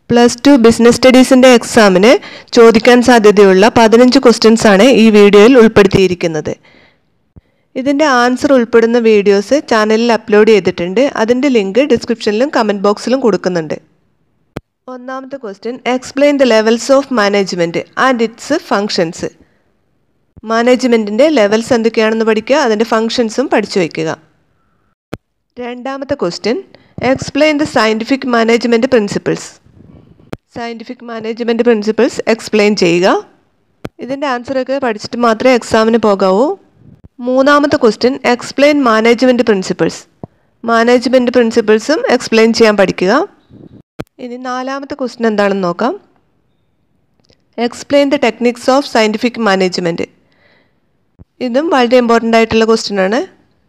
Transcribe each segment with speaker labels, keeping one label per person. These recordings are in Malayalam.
Speaker 1: പ്ലസ് ടു ബിസിനസ് സ്റ്റഡീസിൻ്റെ എക്സാമിന് ചോദിക്കാൻ സാധ്യതയുള്ള പതിനഞ്ച് ക്വസ്റ്റ്യൻസ് ആണ് ഈ വീഡിയോയിൽ ഉൾപ്പെടുത്തിയിരിക്കുന്നത് ഇതിൻ്റെ ആൻസർ ഉൾപ്പെടുന്ന വീഡിയോസ് ചാനലിൽ അപ്ലോഡ് ചെയ്തിട്ടുണ്ട് അതിൻ്റെ ലിങ്ക് ഡിസ്ക്രിപ്ഷനിലും കമൻറ്റ് ബോക്സിലും കൊടുക്കുന്നുണ്ട് ഒന്നാമത്തെ question explain the levels of management and its functions മാനേജ്മെൻറ്റിൻ്റെ ലെവൽസ് എന്തൊക്കെയാണെന്ന് പഠിക്കുക അതിൻ്റെ ഫങ്ഷൻസും പഠിച്ചു വയ്ക്കുക രണ്ടാമത്തെ question explain the scientific management principles scientific management principles explain ചെയ്യുക ഇതിൻ്റെ ആൻസറൊക്കെ പഠിച്ചിട്ട് മാത്രമേ എക്സാമിന് പോകാവൂ മൂന്നാമത്തെ question explain management principles management പ്രിൻസിപ്പിൾസും എക്സ്പ്ലെയിൻ ചെയ്യാൻ പഠിക്കുക ഇനി നാലാമത്തെ ക്വസ്റ്റ്യൻ എന്താണെന്ന് നോക്കാം explain the techniques of scientific management ഇതും വളരെ ഇമ്പോർട്ടൻ്റ് ആയിട്ടുള്ള ക്വസ്റ്റ്യൻ ആണ്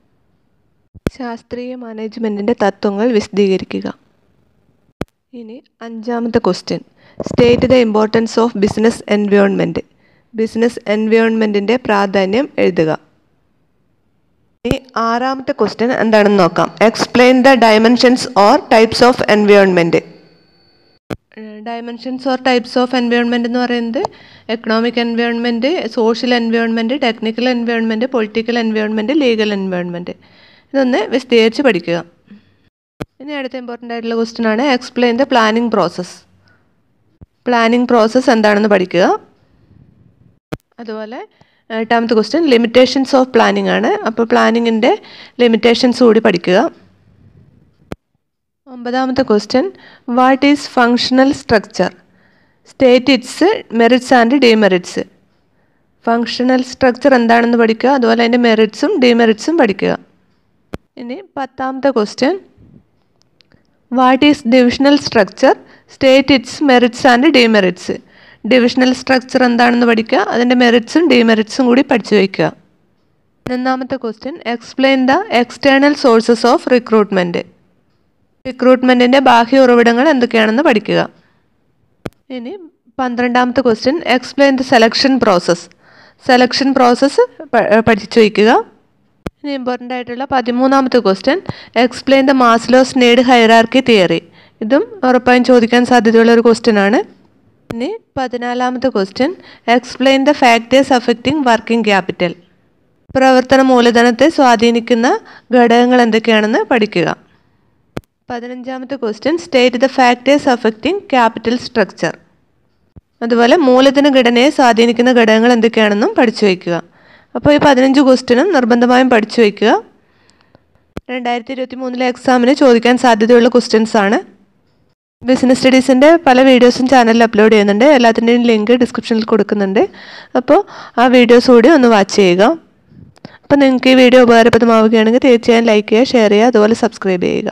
Speaker 1: ശാസ്ത്രീയ മാനേജ്മെൻറ്റിൻ്റെ തത്വങ്ങൾ വിശദീകരിക്കുക ഇനി അഞ്ചാമത്തെ question state the importance of business environment business എൻവയോൺമെൻറ്റിൻ്റെ പ്രാധാന്യം എഴുതുക ഇനി ആറാമത്തെ ക്വസ്റ്റ്യൻ എന്താണെന്ന് നോക്കാം explain the dimensions or types of environment dimensions or types of environment എന്ന് പറയുന്നത് economic environment social environment technical environment political environment legal environment ഇതൊന്ന് വിശദീകരിച്ച് പഠിക്കുക ഇനി അടുത്ത ഇമ്പോർട്ടൻ്റ് ആയിട്ടുള്ള ക്വസ്റ്റ്യൻ ആണ് explain the planning process planning process എന്താണെന്ന് പഠിക്കുക അതുപോലെ എട്ടാമത്തെ ക്വസ്റ്റ്യൻ ലിമിറ്റേഷൻസ് ഓഫ് പ്ലാനിങ് ആണ് അപ്പോൾ പ്ലാനിങ്ങിൻ്റെ ലിമിറ്റേഷൻസ് കൂടി പഠിക്കുക ഒമ്പതാമത്തെ question what is functional structure state its merits and demerits functional structure എന്താണെന്ന് പഠിക്കുക അതുപോലെ അതിൻ്റെ മെറിറ്റ്സും ഡിമെറിറ്റ്സും പഠിക്കുക ഇനി പത്താമത്തെ question what is divisional structure state its merits and demerits divisional structure എന്താണെന്ന് പഠിക്കുക അതിൻ്റെ മെറിറ്റ്സും ഡിമെറിറ്റ്സും കൂടി പഠിച്ചു വയ്ക്കുക ഒന്നാമത്തെ question explain the external sources of recruitment റിക്രൂട്ട്മെൻറ്റിൻ്റെ ബാഹ്യ ഉറവിടങ്ങൾ എന്തൊക്കെയാണെന്ന് പഠിക്കുക ഇനി പന്ത്രണ്ടാമത്തെ question explain the selection process selection process പഠിച്ചു വയ്ക്കുക ഇനി ഇമ്പോർട്ടൻ്റ് ആയിട്ടുള്ള പതിമൂന്നാമത്തെ question explain the Maslow's need hierarchy theory ഇതും ഉറപ്പായും ചോദിക്കാൻ സാധ്യതയുള്ള ഒരു ക്വസ്റ്റ്യൻ ആണ് ഇനി പതിനാലാമത്തെ question explain the factors affecting working capital പ്രവർത്തന മൂലധനത്തെ സ്വാധീനിക്കുന്ന ഘടകങ്ങൾ എന്തൊക്കെയാണെന്ന് പഠിക്കുക പതിനഞ്ചാമത്തെ question state the factors affecting capital structure അതുപോലെ മൂലധന ഘടനയെ സ്വാധീനിക്കുന്ന ഘടകങ്ങൾ എന്തൊക്കെയാണെന്നും പഠിച്ചു വയ്ക്കുക അപ്പോൾ ഈ പതിനഞ്ച് ക്വസ്റ്റ്യനും നിർബന്ധമായും പഠിച്ചു വയ്ക്കുക രണ്ടായിരത്തി ഇരുപത്തി മൂന്നിലെ എക്സാമിന് ചോദിക്കാൻ സാധ്യതയുള്ള ക്വസ്റ്റ്യൻസ് ആണ് ബിസിനസ് സ്റ്റഡീസിൻ്റെ പല വീഡിയോസും ചാനലിൽ അപ്ലോഡ് ചെയ്യുന്നുണ്ട് എല്ലാത്തിൻ്റെയും ലിങ്ക് ഡിസ്ക്രിപ്ഷനിൽ കൊടുക്കുന്നുണ്ട് അപ്പോൾ ആ വീഡിയോസ് കൂടി ഒന്ന് വാച്ച് ചെയ്യുക അപ്പോൾ നിങ്ങൾക്ക് ഈ വീഡിയോ ഉപകാരപ്രദമാവുകയാണെങ്കിൽ തീർച്ചയായും ലൈക്ക് ചെയ്യുക ഷെയർ ചെയ്യുക അതുപോലെ സബ്സ്ക്രൈബ് ചെയ്യുക